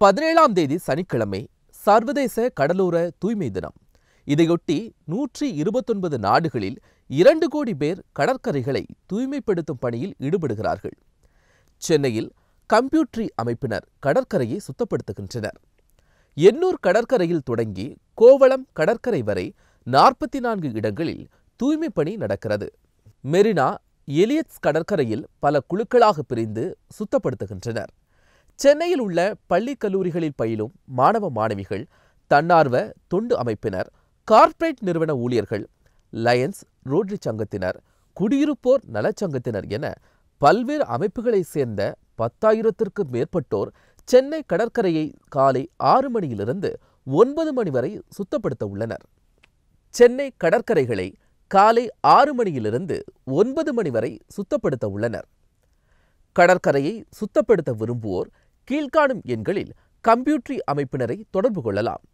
பதினேழாம் தேதி சனிக்கிழமை சர்வதேச கடலோர தூய்மை தினம் இதையொட்டி நூற்றி இருபத்தொன்பது நாடுகளில் இரண்டு கோடி பேர் கடற்கரைகளை தூய்மைப்படுத்தும் பணியில் ஈடுபடுகிறார்கள் சென்னையில் கம்ப்யூட்ரி அமைப்பினர் கடற்கரையை சுத்தப்படுத்துகின்றனர் எண்ணூர் கடற்கரையில் தொடங்கி கோவளம் கடற்கரை வரை நாற்பத்தி நான்கு இடங்களில் தூய்மை பணி நடக்கிறது மெரினா எலியட்ஸ் கடற்கரையில் பல குழுக்களாக பிரிந்து சுத்தப்படுத்துகின்றனர் சென்னையில் உள்ள பள்ளி கல்லூரிகளில் பயிலும் மாணவ மாணவிகள் தன்னார்வ தொண்டு அமைப்பினர் கார்ப்பரேட் நிறுவன ஊழியர்கள் லயன்ஸ் ரோட்டரி சங்கத்தினர் குடியிருப்போர் நலச்சங்கத்தினர் என பல்வேறு அமைப்புகளைச் சேர்ந்த பத்தாயிரத்திற்கும் மேற்பட்டோர் சென்னை கடற்கரையை காலை ஆறு மணியிலிருந்து ஒன்பது மணி வரை சுத்தப்படுத்த உள்ளனர் சென்னை கடற்கரைகளை காலை ஆறு மணியிலிருந்து ஒன்பது மணி வரை சுத்தப்படுத்த உள்ளனர் கடற்கரையை சுத்தப்படுத்த விரும்புவோர் கீழ்காணும் எண்களில் கம்ப்யூட்டரி அமைப்பினரை தொடர்பு கொள்ளலாம்